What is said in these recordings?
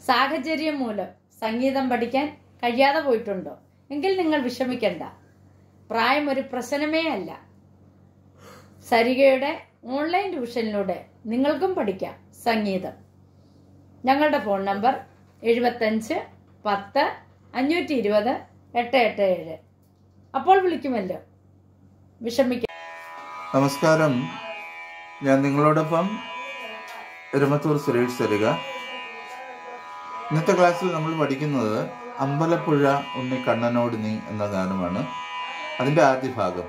സാഹചര്യം മൂലം സംഗീതം പഠിക്കാൻ കഴിയാതെ പോയിട്ടുണ്ടോ എങ്കിൽ നിങ്ങൾ വിഷമിക്കണ്ട പ്രായം ഒരു പ്രശ്നമേ അല്ല സരികയുടെ ഓൺലൈൻ ട്യൂഷനിലൂടെ നിങ്ങൾക്കും പഠിക്കാം സംഗീതം ഞങ്ങളുടെ ഫോൺ നമ്പർ എഴുപത്തഞ്ച് പത്ത് അഞ്ഞൂറ്റി ഇരുപത് എട്ട് എട്ട് ഏഴ് അപ്പോൾ വിളിക്കുമല്ലോ വിഷമിക്ക നമസ്കാരം ഞാൻ നിങ്ങളോടൊപ്പം എരുമത്തൂർ സുരേഷ് സരിക ഇന്നത്തെ ക്ലാസ്സിൽ നമ്മൾ പഠിക്കുന്നത് അമ്പലപ്പുഴ ഉണ്ണി കണ്ണനോട് നീ എന്ന ഗാനമാണ് അതിന്റെ ആദ്യ ഭാഗം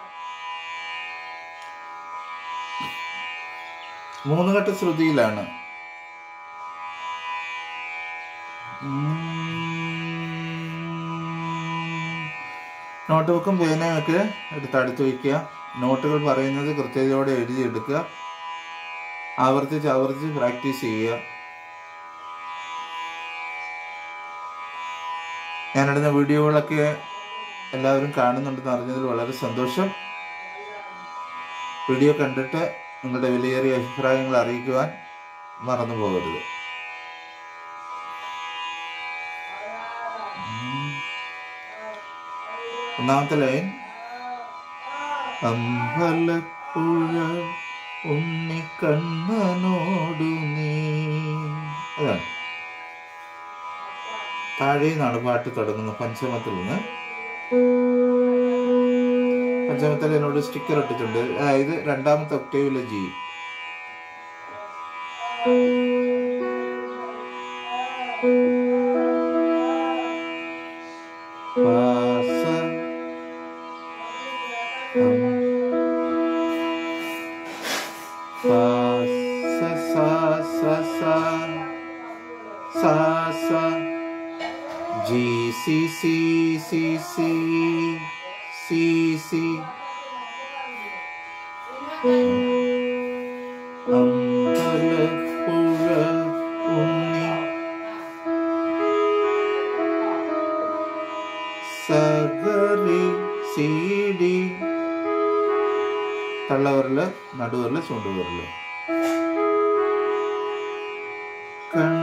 മൂന്ന് ഘട്ട ശ്രുതിയിലാണ് നോട്ട് ബുക്കും പേനയും ഒക്കെ എടുത്ത് അടുത്ത് വയ്ക്കുക നോട്ടുകൾ പറയുന്നത് കൃത്യതയോടെ എഴുതിയെടുക്കുക ആവർത്തിച്ച് ആവർത്തിച്ച് പ്രാക്ടീസ് ചെയ്യുക ഞാനിടുന്ന വീഡിയോകളൊക്കെ എല്ലാവരും കാണുന്നുണ്ടെന്ന് അറിഞ്ഞതിൽ വളരെ സന്തോഷം വീഡിയോ കണ്ടിട്ട് നിങ്ങളുടെ വിലയേറിയ അഭിപ്രായങ്ങൾ അറിയിക്കുവാൻ മറന്നു പോകരുത് ഒന്നാമത്തെ ലൈൻ അമ്പലപ്പുഴ ഉണ്ണിക്കണ്ണനോടു നീ അതാണ് താഴെ നിന്നാണ് പാട്ട് തുടങ്ങുന്നത് പഞ്ചമത്തിൽ നിന്ന് പഞ്ചമത്തിൽ എന്നോട് സ്റ്റിക്കർ ഇട്ടിട്ടുണ്ട് അതായത് രണ്ടാമത്തെ ഒക്ടേവിലെ ജി പാസ fa sa sa sa sa sa sa g c c c c c c Ambalappuzha Unni സഗറി സി ഡി തള്ളവരല് നടുവരല് ചൂണ്ടുവരല് കൺ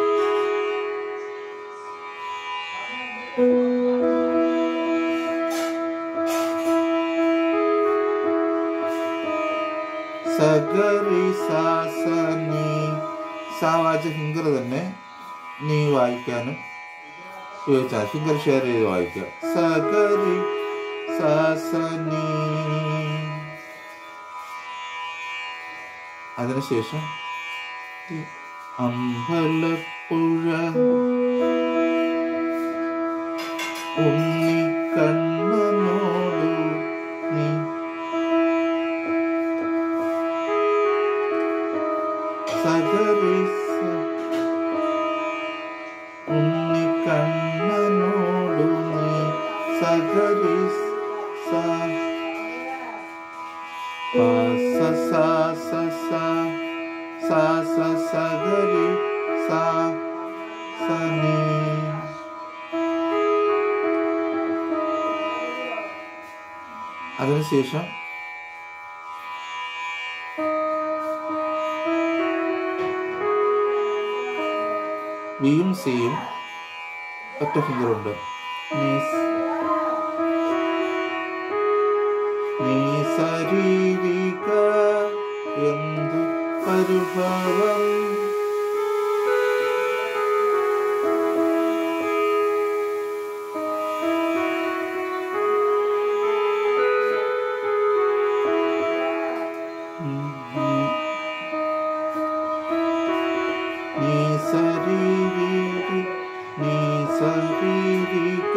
സഗറി സാസ നീ സാ വായിച്ച ഫിംഗർ തന്നെ നീ വായിക്കാനും ഉപയോഗിച്ചാൽ ഫിംഗർ ഷെയർ ചെയ്ത് വായിക്കുക സഗറി സാസ നീ അതിനുശേഷം ഈ അമ്പലപ്പുഴ ഉണ്ണി കണ്ണനോടു നീ സഗരി ഉണ്ണി കണ്ണനോടു നീ സഗരി സ pa sa sa sa sa sa sa sa ga ri sa sa ni അതിനുശേഷം ബിയും സിയും ഒറ്റ ഫിംഗർ ഉണ്ട് നീ ശരീരിക എന്തു പരിഭവം നീ ശരീരി നീ ശരീരിക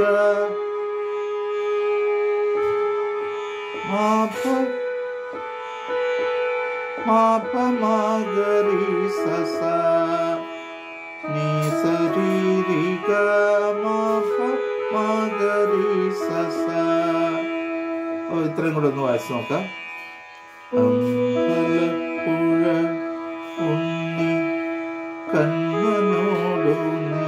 മാപ മാപ മാഗരി സസ നീ ശരീരിക മാപ മാഗരി സസ ഓ ഇത്രയും കൂടെ ഒന്ന് വായിച്ചു നോക്കാം അമ്പലപ്പുഴ ഉണ്ണി കണ്ണനോടു നീ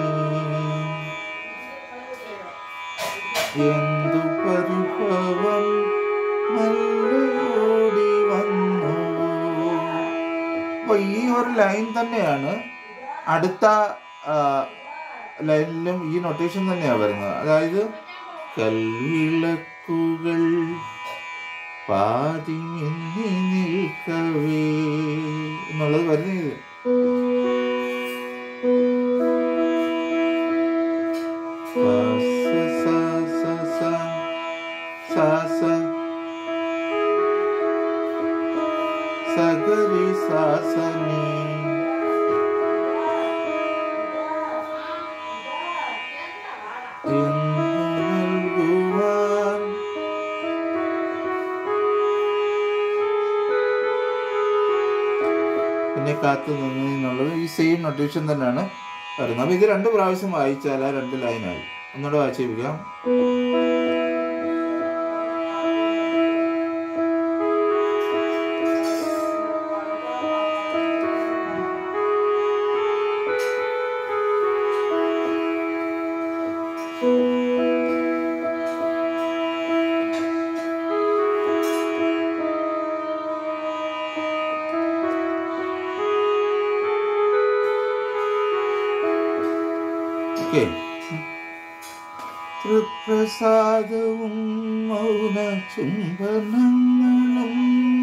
എന്തു പരിഭവം നല്ല ഓടി വന്നു അപ്പൊ ഈ ഒരു ലൈൻ തന്നെയാണ് അടുത്ത ലൈനിലും ഈ നൊട്ടേഷൻ തന്നെയാണ് വരുന്നത് അതായത് കൽവിളക്കുകൾ പാതി മിന്നി നിൽക്കവേ എന്നുള്ളത് വരുന്ന ഇത് പ, സ, സ, സ, സ, സ, സ. സഗരി സാസനി നൽകുവാൻ പിന്നെ കാത്തു നിന്നു എന്നുള്ളത് ഈ സെയിം നൊട്ടേഷൻ തന്നെയാണ് വരുന്നത് അപ്പൊ ഇത് രണ്ട് പ്രാവശ്യം വായിച്ചാൽ ആ രണ്ട് ലൈനായി ഒന്നുകൂടെ വായിച്ചേപ്പിക്കാം ഓക്കെ തൃപ്രസാദവും മൗന ചുംബനങ്ങളും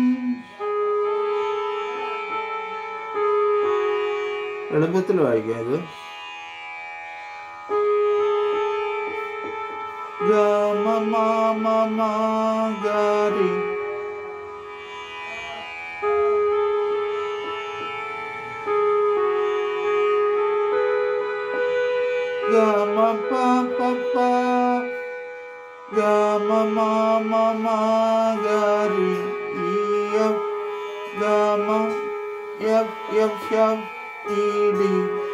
എളുപ്പത്തിൽ വായിക്കാം ഇത് ഗമ മാമ മാഗാരി Gama pa pa pa Gama ma ma ma gari Yap Gama Yap yap yap Idi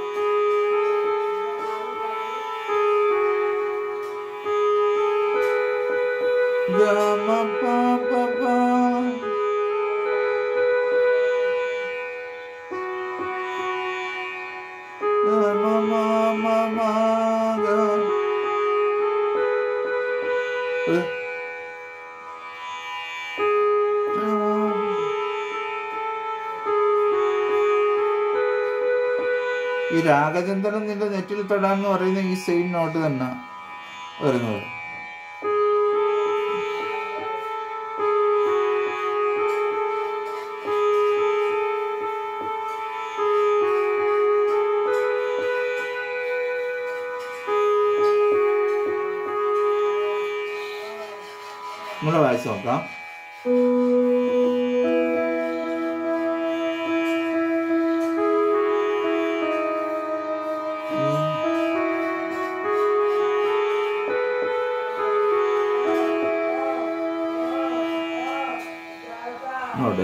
Gama pa pa pa Gama ma ma ma gari Eh. ഈ രാഗചന്ദ്രൻ നിന്റെ നെറ്റിൽ തൊടാന്ന് പറയുന്ന ഈ സെയിം നോട്ട് തന്നെ വരുന്നത് നമ്മളെ വായിച്ചു നോക്കാം അവിടെ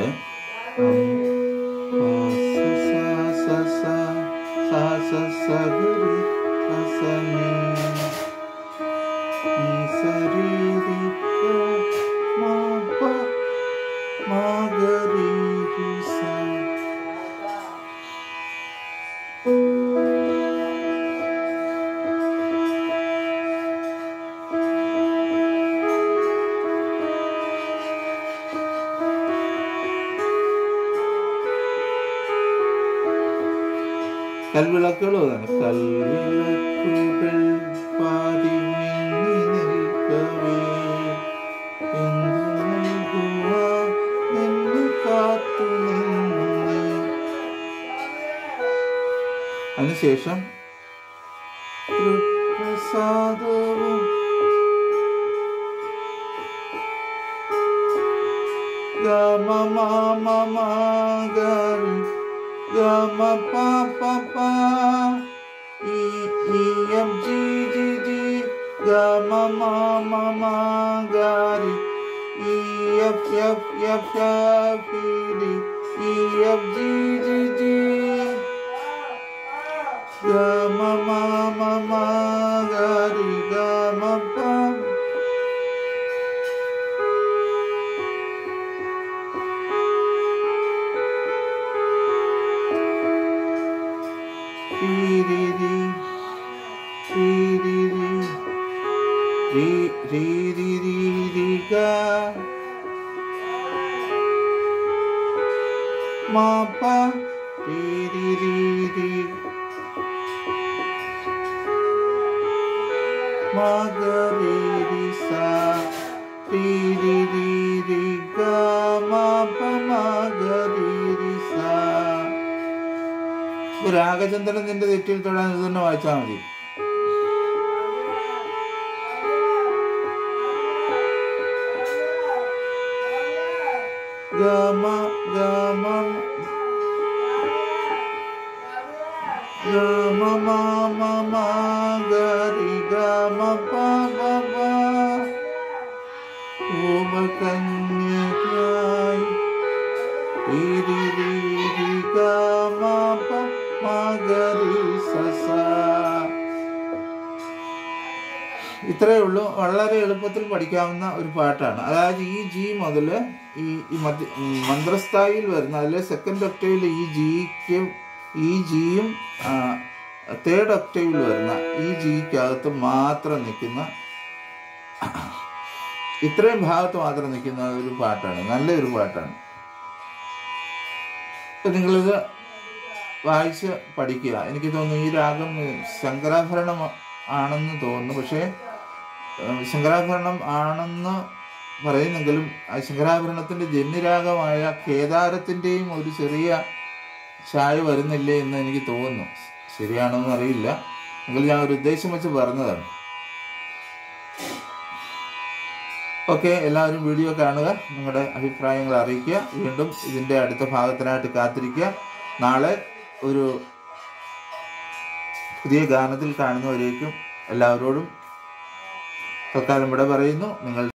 കൽവിളക്കുകൾ തന്നെ കൽവിളക്കുകൾ പാതി മിന്നി നിൽക്കവേ എന്തു നൽകുവാൻ എന്നെ കാത്തു നിന്നു നീ. അതിനുശേഷം തൃപ്രസാദവും ഗമ മാമ മാഗരി ഗമ പ പ പ E E M G G G ഗമ മാമ മാഗരി E F F F F E D E F G G G ഗമ മാമ മാഗരി ഗമ പ Ri-ri-ri, ri-ri-ri, ri- ri-ri-ri-ri-ga. Ma-pa, ri-ri-ri-ri. മഗരി സ രി രി രി രി ഗ മ പ മഗരി സ ഇത് രാഗചന്ദ്രൻ നിന്റെ തെറ്റിൽ തൊടാൻ ഇത് തന്നെ വായിച്ചാൽ മതി ഗമ ഗമ ഗമ മ മ മ ഗരി ഗമ പ പ പ ഉപകന്യകായി ഇരി രി രി ഗമ പ മ ഗരി സ സ ഇത്രയേ ഉള്ളൂ വളരെ എളുപ്പത്തിൽ പഠിക്കാവുന്ന ഒരു പാട്ടാണ് അതായത് ഈ ജി മുതൽ ഈ ഈ മധ്യ ഉം, മന്ത്രസ്ഥായിയിൽ വരുന്ന അതിൽ സെക്കൻഡ് ഒക്ടേവിൽ ഈ ജിക്ക് ഈ ജിയും തേർഡ് ഒക്ടേവിൽ വരുന്ന ഈ ജിക്കകത്ത് മാത്രം നിൽക്കുന്ന ഇത്രയും ഭാഗത്ത് മാത്രം നിൽക്കുന്ന ഒരു പാട്ടാണ് നല്ലൊരു പാട്ടാണ് അപ്പൊ നിങ്ങളിത് വായിച്ച് പഠിക്കുക എനിക്ക് തോന്നുന്നു ഈ രാഗം ശങ്കരാഭരണം ആണെന്ന് തോന്നുന്നു പക്ഷേ ഏഹ് ശങ്കരാഭരണം ആണെന്ന് പറയുന്നെങ്കിലും ആ ശങ്കരാഭരണത്തിന്റെ ജന്യരാഗമായ കേദാരത്തിന്റെയും ഒരു ചെറിയ ഛായ വരുന്നില്ലേ എന്ന് എനിക്ക് തോന്നുന്നു ശരിയാണോന്ന് അറിയില്ല എങ്കിലും ഞാൻ ഒരു ഉദ്ദേശം വെച്ച് പറഞ്ഞതാണ് ഓക്കെ എല്ലാവരും വീഡിയോ കാണുക നിങ്ങളുടെ അഭിപ്രായങ്ങൾ അറിയിക്കുക വീണ്ടും ഇതിന്റെ അടുത്ത ഭാഗത്തിനായിട്ട് കാത്തിരിക്കുക നാളെ ഒരു പുതിയ ഗാനത്തിൽ കാണുന്നവരേക്കും എല്ലാവരോടും തൽക്കാലം ഇവിടെ പറയുന്നു നിങ്ങൾ